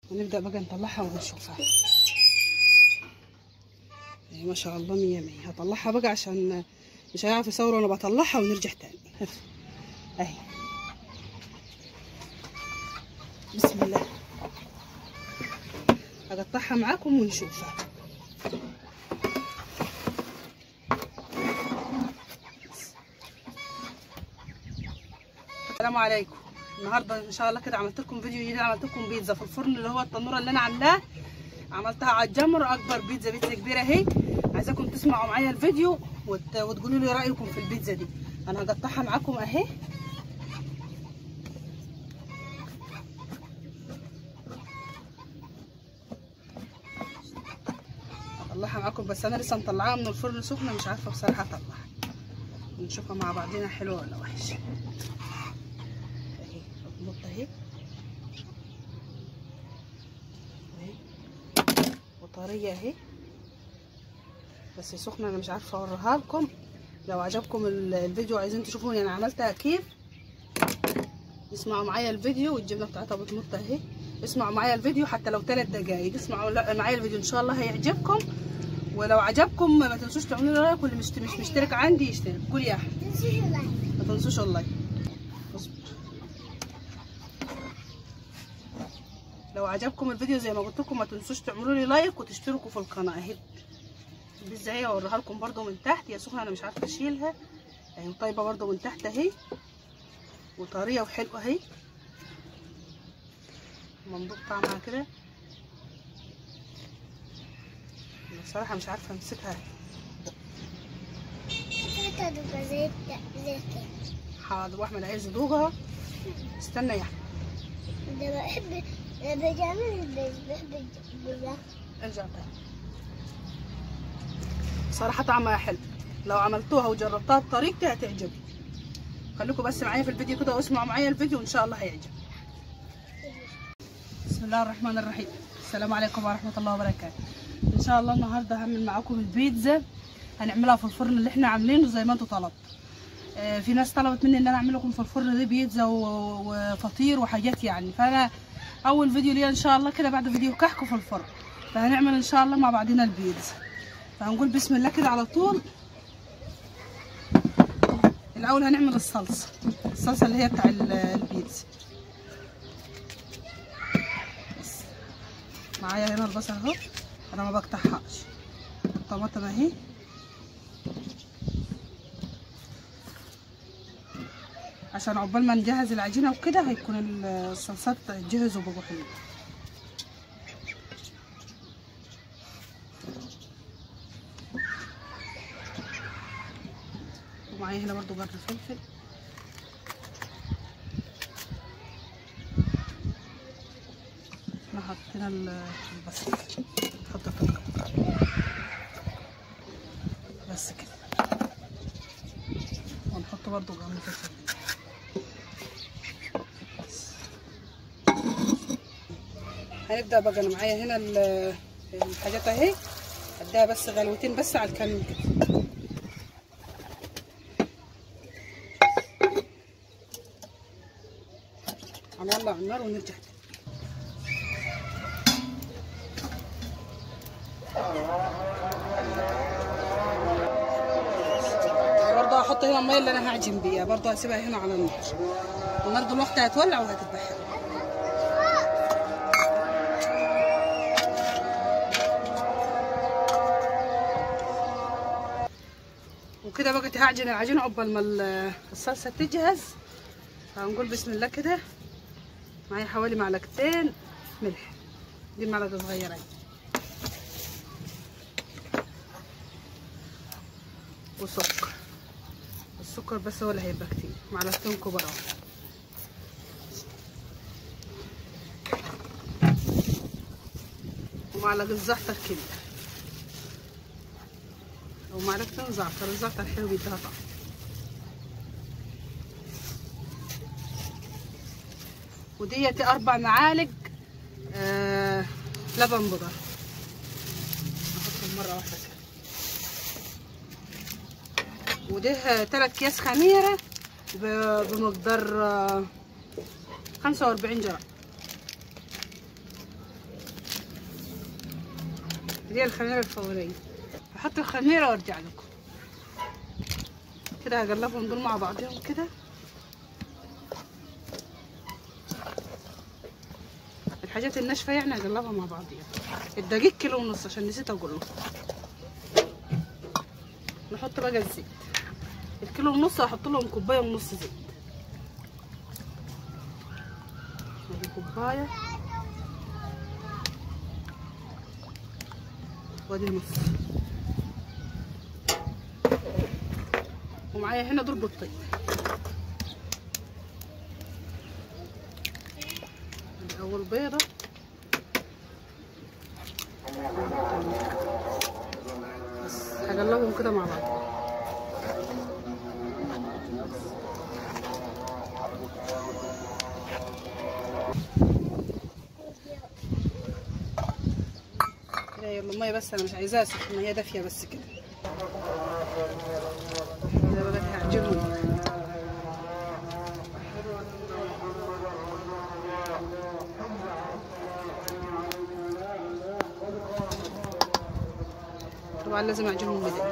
ونبدأ بقى نطلعها ونشوفها اهي ما شاء الله مية مية هطلعها بقى عشان مش هيعرف يصور وانا بطلعها ونرجع تاني اهي بسم الله هقطعها معاكم ونشوفها السلام عليكم النهارده ان شاء الله كده عملت لكم فيديو جديد عملت لكم بيتزا في الفرن اللي هو التنوره اللي انا عاملاه عملتها على الجمر اكبر بيتزا بيتزا كبيره اهي عايزاكم تسمعوا معايا الفيديو وت... وتقولوا لي رايكم في البيتزا دي انا هقطعها معاكم اهي هطلعها معاكم بس انا لسه مطلعاها من الفرن سخنه مش عارفه بصراحه اطلعها نشوفها مع بعضنا حلوه ولا وحشه اهي النقطه اهي اهي وطريه اهي بس سخنه انا مش عارفه اوريها لكم لو عجبكم الفيديو عايزين تشوفوني انا عملتها كيف اسمعوا معايا الفيديو والجبنه بتاعتها بتمط اهي اسمعوا معايا الفيديو حتى لو ثلاث دقايق اسمعوا معايا الفيديو ان شاء الله هيعجبكم ولو عجبكم ما تنسوش تعملوا لي لايك واللي مش مش مشترك عندي يشترك قول يا احمد ما تنسوش اللايك اصبر لو عجبكم الفيديو زي ما قلت لكم ما تنسوش تعملوا لي لايك وتشتركوا في القناه اهي البيتزا اهي اوريها لكم برده من تحت هي سخنه انا مش عارفه اشيلها اهي طيبه برده من تحت اهي وطريه وحلوه اهي ممدوق طعمها كده بصراحه مش عارفه امسكها حاضر واحمد عايز يدوقها استنى يا احمد ده بحب بجامل البيت بحب البيت ارجع تاني صراحه طعمها حلو لو عملتوها وجربتها بطريقتي هتعجبك خليكم بس معايا في الفيديو كده واسمعوا معايا الفيديو وان شاء الله هيعجب بسم الله الرحمن الرحيم السلام عليكم ورحمه الله وبركاته ان شاء الله النهارده هعمل معاكم البيتزا هنعملها في الفرن اللي احنا عاملينه زي ما انتوا طلبتوا آه في ناس طلبت مني ان انا اعمل لكم في الفرن دي بيتزا وفطير وحاجات يعني فانا اول فيديو ليا ان شاء الله كده بعد فيديو كحك في الفرن فهنعمل ان شاء الله مع بعضنا البيتزا فهنقول بسم الله كده على طول الاول هنعمل الصلصه الصلصه اللي هي بتاع البيتزا معايا هنا البصل اهو انا ما بقطعهاش الطماطم اهي عشان عقبال ما نجهز العجينه وكده هيكون الصلصات جهزوا وبقوا حلوين ومعايا هنا برضو قرن فلفل احنا حطينا البصل نحط الطماطم بس كده ونحط برضو قرن فلفل هنبدا بقى انا معايا هنا الحاجات اهي اديها بس غلوتين بس على الكمين كده هنولع النار ونرجع برضه هحط هنا الميه اللي انا هعجن بيها برضه هسيبها هنا على النار النار دلوقتي هتولع وهتتبخر وكده بقى هعجن العجينه عقبال ما الصلصه تجهز فهنقول بسم الله كده معايا حوالي معلقتين ملح دي معلقه صغيره وسكر السكر بس هو اللي هيبقى كتير معلقتين كبار ومعلقه زعتر كده ومعلقتين زعتر الزعتر حلو بيديها طعم وديتي اربع معالق آه لبن بودر احطهم مره واحده كده وده تلات اكياس خميره بمقدار آه خمسة واربعين جرام دي الخميره الفوريه هحط الخميره وارجع لكم كده هقلبهم دول مع بعضهم كده الحاجات الناشفه يعني هقلبها مع بعضيها الدقيق كيلو ونص عشان نسيت اقول لكم نحط بقى الزيت الكيلو ونص هحط لهم كوبايه ونص زيت ادي كوبايه وادي نص ومعايا هنا دول بيضتين ادي اول بيضه بس هقلبهم كده مع بعض كده يلا المية بس انا مش عايزاها سخنة هي دافية بس كده كده بقى هعجنهم طبعا لازم اعجنهم بدقيق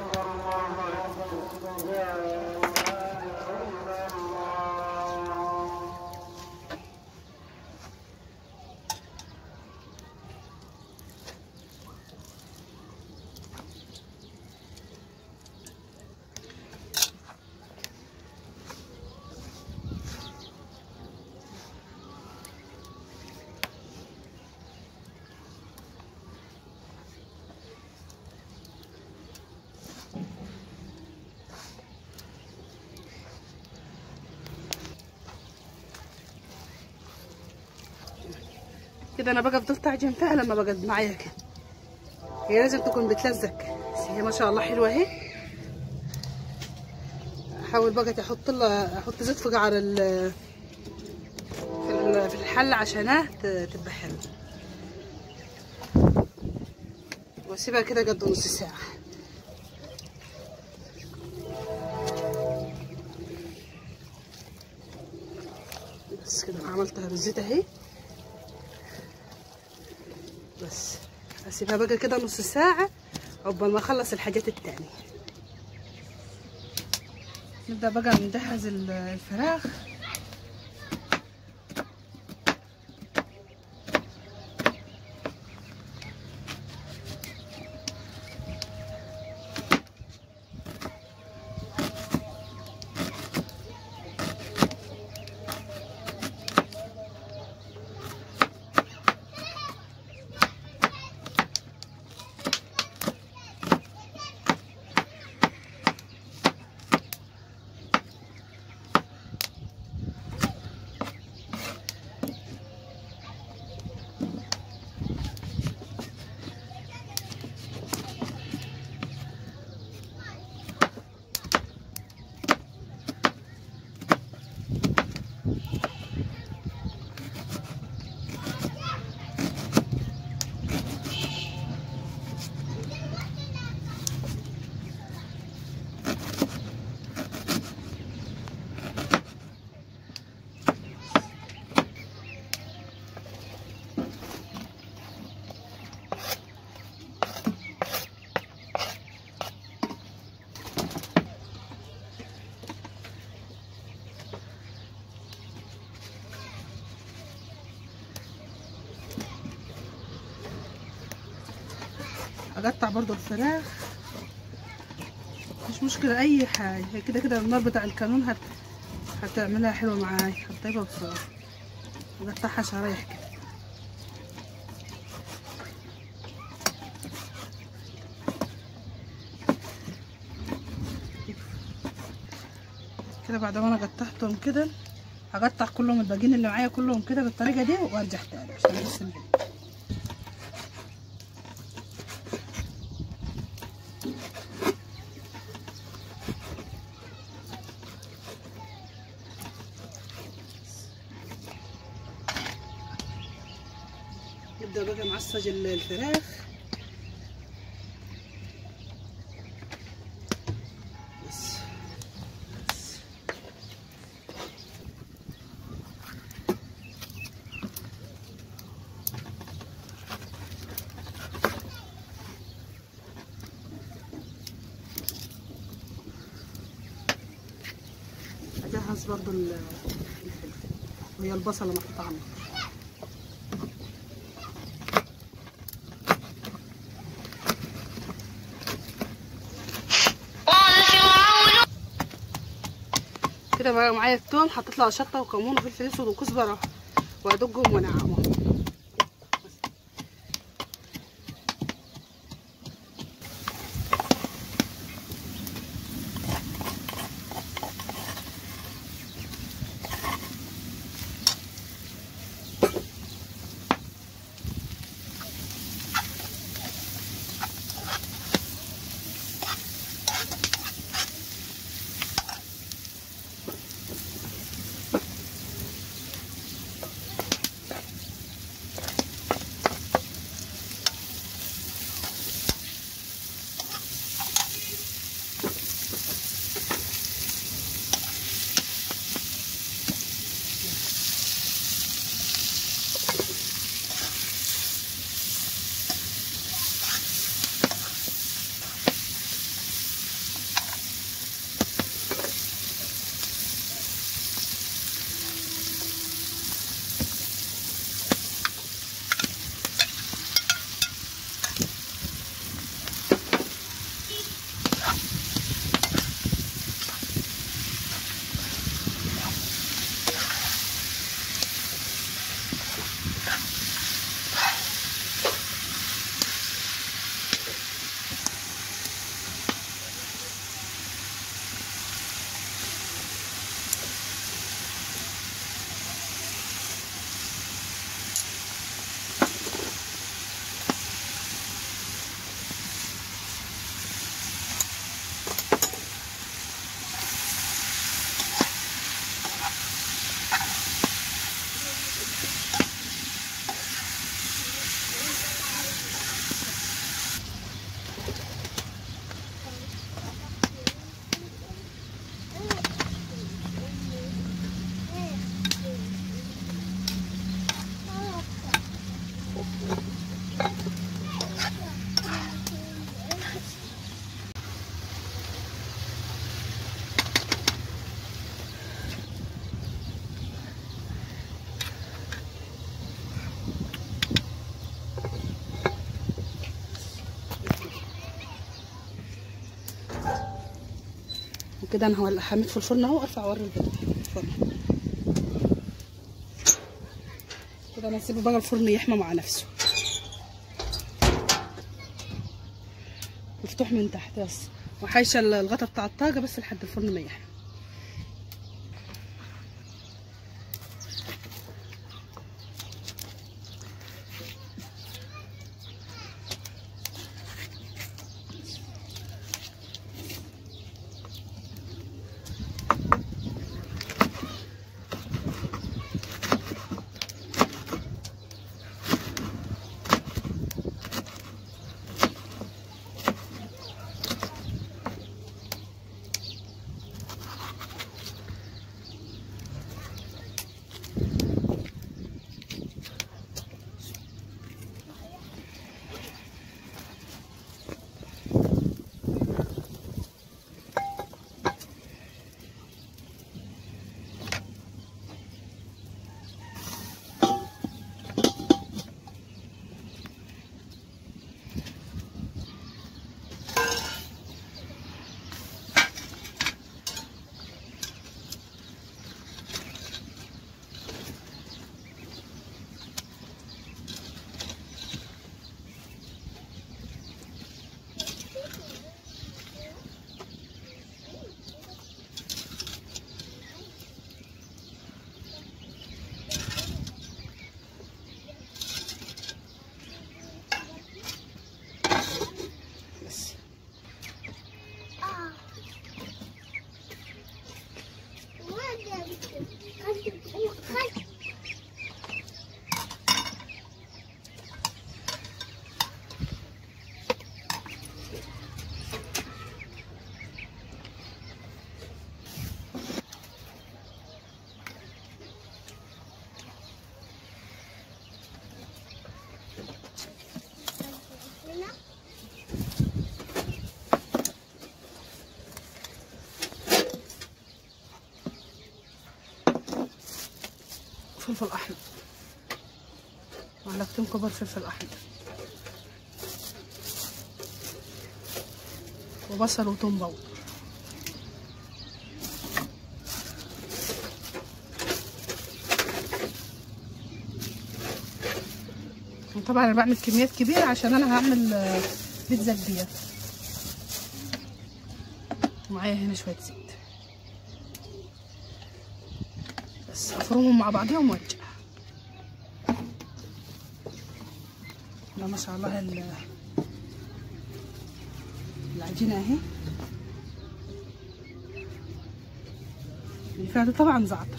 كده انا بقى فضلت اعجن فيها لما بقت معايا كده هي لازم تكون بتلزق بس هي ما شاء الله حلوه اهي احاول بقى احط لها احط زيت في قعر ال في ال- في الحله عشانها ت- تبقى حلوه واسيبها كده قد نص ساعه بس كده عملتها بالزيت اهي بس اسيبها بقى كده نص ساعة عقبال ما اخلص الحاجات التانية نبدأ بقى نجهز ال- الفراخ اقطع برضو الفراخ مش مشكلة اي حاجة هي كده كده النار بتاع الكانون هت... هتعملها حلوة معاي هتطيبها بسرعة اقطعها شرايح كده كده بعد ما انا قطعتهم كده هقطع كلهم الباقيين اللي معايا كلهم كده بالطريقة دي وارجع تاني عشان بس الفيديو نبدأ بقى نعصج ال- الفراخ بس بس. بس برضو ال- الفلفل وهي البصله محطوطه على النار كده بقى معايا التوم حطيت له شطه وكمون وفلفل اسود وكزبره وادجهم وانعمهم وكده انا هولع حميد في الفرن اهو ارفع اوري البيض في الفرن كده انا هسيبه بقى الفرن يحمى مع نفسه مفتوح من تحت بس وحايشه الغطا بتاع الطاقه بس لحد الفرن ما يحمى فلفل احمر معلقتين كبار فلفل احمر وبصل وتوم باودر طبعا انا بعمل كميات كبيره عشان انا هعمل آه، بيتزا كبيره ومعايا هنا شويه زيت بس افرمهم مع بعضهم وارجع لا ما شاء الله ال- العجينه اهي اللي فيها ده طبعا زعتر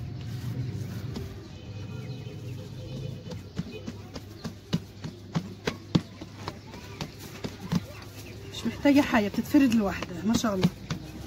مش محتاجة حاجة بتتفرد لوحدها ما شاء الله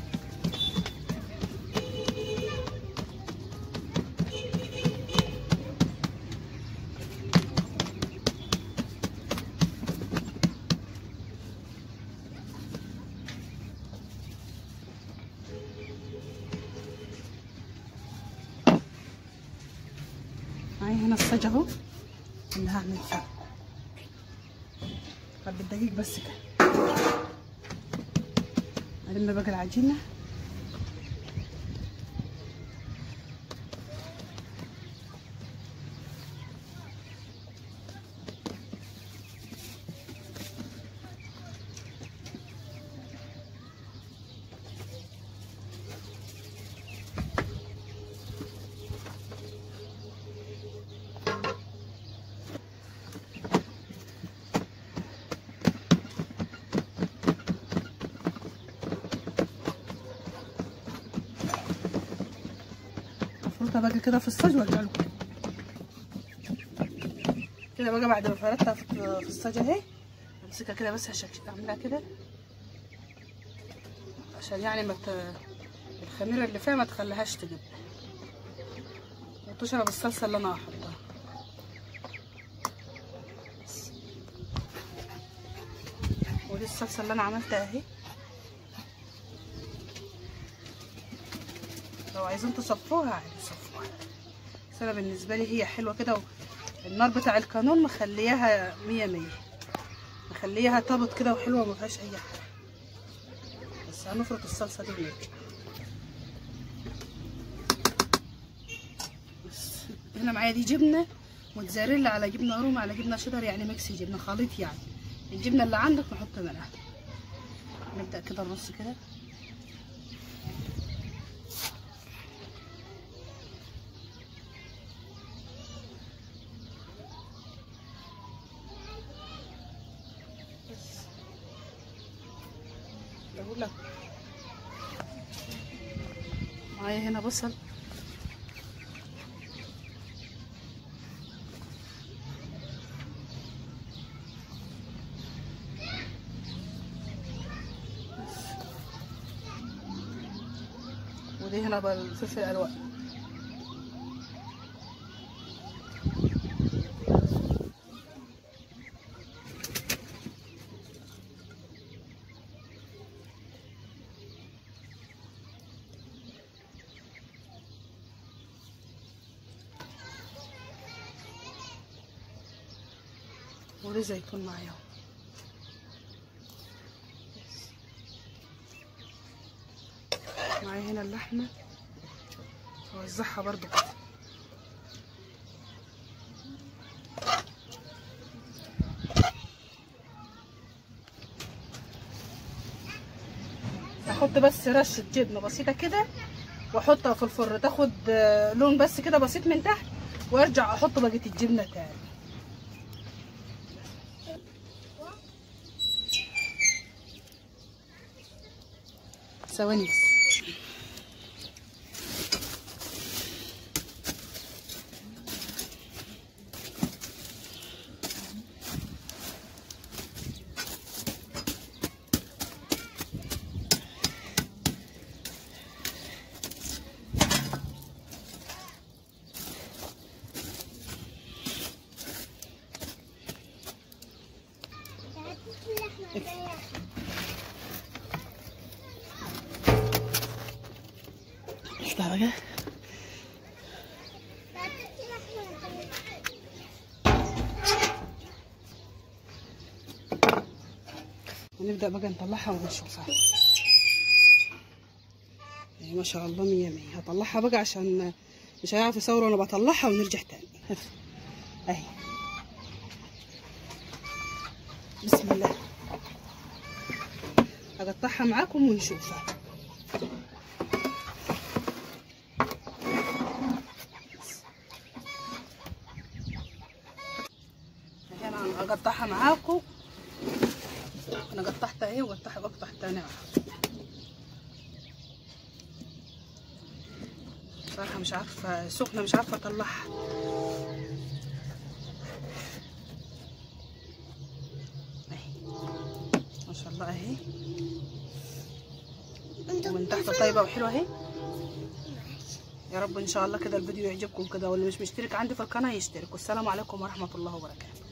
معايا هنا الصاج اهو اللي هعمل فيه طب بالدقيق بس كده الم بقى العجينه افرطها بقى كده في الصاج وارجع لكم كده بقى بعد ما فردتها في في الصاج اهي امسكها كده بس هشكشك اعملها كده عشان يعني ما ت... الخميره اللي فيها ما تخليهاش تجب وتشرب الصلصه اللي انا هحطها بس. ودي الصلصه اللي انا عملتها اهي لو عايزين تصفوها عادي صفوها بس انا بالنسبه لي هي حلوه كده و- النار بتاع القانون مخلياها مية مية مخلياها طبط كده وحلوه وما فيهاش اي حاجه بس هنفرط الصلصه دي ونرجع بس هنا معايا دي جبنه موتزاريلا على جبنه رومي على جبنه شيدر يعني ميكس جبنه خليط يعني الجبنه اللي عندك نحط منها نبدا كده نرص كده بس بقول لك معايا هنا بصل بس. ودي هنا بقى الفلفل الالوان ودي زيتون معايا معايا هنا اللحمة اوزعها برضو كده احط بس رشة جبنة بسيطة كده واحطها في الفرن تاخد آه، لون بس كده بسيط من تحت وارجع احط بقية الجبنة تاني ثواني بس افتح بقى ونبدأ بقى نطلعها ونشوفها يعني ما شاء الله مية مية هطلعها بقى عشان مش هيعرف يصور وانا بطلعها ونرجع تاني اهي بسم الله هقطعها معاكم ونشوفها اهي انا هقطعها معاكم انا قطعتها اهي وقطعها بقطع تاني معاكم بصراحة مش عارفة سخنة مش عارفة اطلعها اهي ما شاء الله اهي ومن تحت طيبة وحلوة اهي يا رب ان شاء الله كده الفيديو يعجبكم كده واللي مش مشترك عندي في القناة يشترك والسلام عليكم ورحمة الله وبركاته